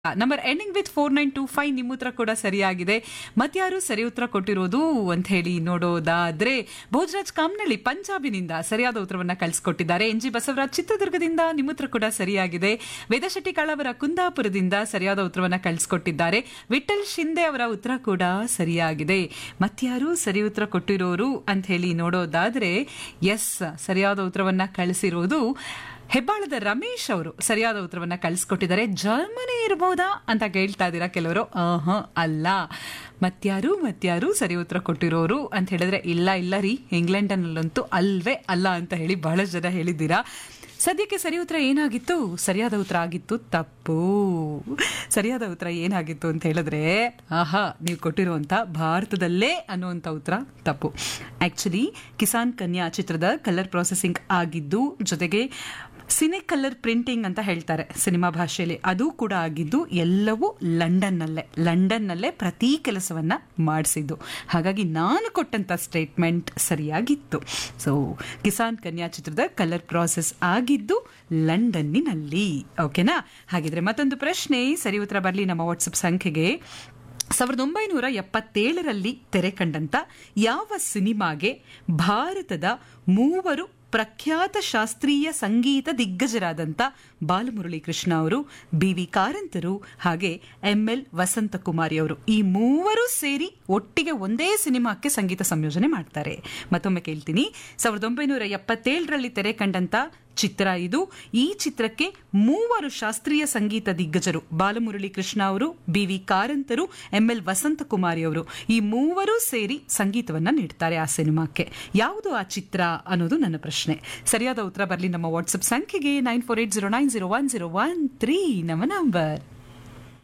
number ending with four nine two five ನಿಮ್ಮ ಉತ್ತರ ಕೂಡ ಸರಿಯಾಗಿದೆ ಮತ್ಯಾರು ಸರಿ ಉತ್ತರ ಕೊಟ್ಟಿರೋದು ಅಂತ ಹೇಳಿ ನೋಡೋದಾದ್ರೆ ಭೋಜರಾಜ್ ಕಾಮ್ನಳ್ಳಿ ಪಂಜಾಬಿನಿಂದ ಸರಿಯಾದ ಉತ್ತರವನ್ನ ಕಳಿಸ್ಕೊಟ್ಟಿದ್ದಾರೆ ಎನ್ ಜಿ ಬಸವರಾಜ್ ಚಿತ್ರದುರ್ಗದಿಂದ ನಿಮ್ಮ ಉತ್ತರ ಕೂಡ ಸರಿಯಾಗಿದೆ ವೇದಶೆಟ್ಟಿ ಕಳವರ ಕುಂದಾಪುರದಿಂದ ಸರಿಯಾದ ಉತ್ತರವನ್ನ ಕಳಿಸ್ಕೊಟ್ಟಿದ್ದಾರೆ ವಿಠಲ್ ಶಿಂದೆ ಅವರ ಉತ್ತರ ಕೂಡ ಸರಿಯಾಗಿದೆ ಮತ್ಯಾರು ಸರಿ ಉತ್ತರ ಕೊಟ್ಟಿರೋರು ಅಂತ ಹೇಳಿ ನೋಡೋದಾದ್ರೆ ಎಸ್ ಸರಿಯಾದ ಉತ್ತರವನ್ನ ಕಳಿಸಿರೋದು ಹೆಬ್ಬಾಳದ ರಮೇಶ್ ಅವರು ಸರಿಯಾದ ಉತ್ತರವನ್ನ ಕಳಿಸ್ಕೊಟ್ಟಿದ್ದಾರೆ ಜರ್ಮನಿ ಇರಬಹುದಾ ಅಂತ ಕೇಳ್ತಾ ಇದ್ದೀರಾ ಕೆಲವರು ಆಹ ಅಲ್ಲ ಮತ್ಯಾರು ಮತ್ಯಾರು ಸರಿ ಉತ್ತರ ಕೊಟ್ಟಿರೋರು ಅಂತ ಹೇಳಿದ್ರೆ ಇಲ್ಲ ಇಲ್ಲ ರೀ ಇಂಗ್ಲೆಂಡ್ನಲ್ಲಂತೂ ಅಲ್ವೇ ಅಲ್ಲ ಅಂತ ಹೇಳಿ ಬಹಳಷ್ಟು ಜನ ಹೇಳಿದ್ದೀರಾ ಸದ್ಯಕ್ಕೆ ಸರಿ ಉತ್ತರ ಏನಾಗಿತ್ತು ಸರಿಯಾದ ಉತ್ತರ ಆಗಿತ್ತು ತಪ್ಪು ಸರಿಯಾದ ಉತ್ತರ ಏನಾಗಿತ್ತು ಅಂತ ಹೇಳಿದ್ರೆ ಆಹಾ ನೀವು ಕೊಟ್ಟಿರುವಂತ ಭಾರತದಲ್ಲೇ ಅನ್ನುವಂಥ ಉತ್ತರ ತಪ್ಪು ಆಕ್ಚುಲಿ ಕಿಸಾನ್ ಕನ್ಯಾ ಚಿತ್ರದ ಕಲರ್ ಪ್ರಾಸೆಸಿಂಗ್ ಆಗಿದ್ದು ಜೊತೆಗೆ ಸಿನೆ ಕಲರ್ ಪ್ರಿಂಟಿಂಗ್ ಅಂತ ಹೇಳ್ತಾರೆ ಸಿನಿಮಾ ಭಾಷೆಯಲ್ಲಿ ಅದು ಕೂಡ ಆಗಿದ್ದು ಎಲ್ಲವೂ ಲಂಡನ್ನಲ್ಲೇ ಲಂಡನ್ನಲ್ಲೇ ಪ್ರತಿ ಕೆಲಸವನ್ನ ಮಾಡಿಸಿದ್ದು ಹಾಗಾಗಿ ನಾನು ಕೊಟ್ಟಂತ ಸ್ಟೇಟ್ಮೆಂಟ್ ಸರಿಯಾಗಿತ್ತು ಸೊ ಕಿಸಾನ್ ಕನ್ಯಾ ಚಿತ್ರದ ಕಲರ್ ಪ್ರಾಸೆಸ್ ಆಗಿದ್ದು ಲಂಡನ್ನಿನಲ್ಲಿ ಓಕೆನಾ ಹಾಗಿದ್ರೆ ಮತ್ತೊಂದು ಪ್ರಶ್ನೆ ಸರಿ ಉತ್ತರ ಬರಲಿ ನಮ್ಮ ವಾಟ್ಸಪ್ ಸಂಖ್ಯೆಗೆ ಸಾವಿರದ ಒಂಬೈನೂರ ಎಪ್ಪತ್ತೇಳರಲ್ಲಿ ತೆರೆ ಕಂಡಂತ ಯಾವ ಸಿನಿಮಾಗೆ ಭಾರತದ ಮೂವರು ಪ್ರಖ್ಯಾತ ಶಾಸ್ತ್ರೀಯ ಸಂಗೀತ ದಿಗ್ಗಜರಾದಂಥ ಬಾಲಮುರಳಿ ಕೃಷ್ಣ ಅವರು ಬಿ ವಿ ಕಾರಂತರು ಹಾಗೆ ಎಂ ಎಲ್ ವಸಂತಕುಮಾರಿ ಅವರು ಈ ಮೂವರು ಸೇರಿ ಒಟ್ಟಿಗೆ ಒಂದೇ ಸಿನಿಮಾಕ್ಕೆ ಸಂಗೀತ ಸಂಯೋಜನೆ ಮಾಡ್ತಾರೆ ಮತ್ತೊಮ್ಮೆ ಕೇಳ್ತೀನಿ ಸಾವಿರದ ಒಂಬೈನೂರ ಎಪ್ಪತ್ತೇಳರಲ್ಲಿ ತೆರೆ ಕಂಡಂತ ಚಿತ್ರ ಇದು ಈ ಚಿತ್ರಕ್ಕೆ ಮೂವರು ಶಾಸ್ತ್ರೀಯ ಸಂಗೀತ ದಿಗ್ಗಜರು ಬಾಲಮುರಳಿ ಕೃಷ್ಣ ಅವರು ಬಿ ವಿ ಕಾರಂತರು ಎಂ ಎಲ್ ವಸಂತಕುಮಾರಿ ಅವರು ಈ ಮೂವರು ಸೇರಿ ಸಂಗೀತವನ್ನ ನೀಡ್ತಾರೆ ಆ ಸಿನಿಮಾಕ್ಕೆ ಯಾವುದು ಆ ಚಿತ್ರ ಅನ್ನೋದು ನನ್ನ ಪ್ರಶ್ನೆ ಸರಿಯಾದ ಉತ್ತರ ಬರಲಿ ನಮ್ಮ ವಾಟ್ಸ್ಆಪ್ ಸಂಖ್ಯೆಗೆ nine four eight zero nine zero one zero one three ನಮ್ಮ ನಂಬರ್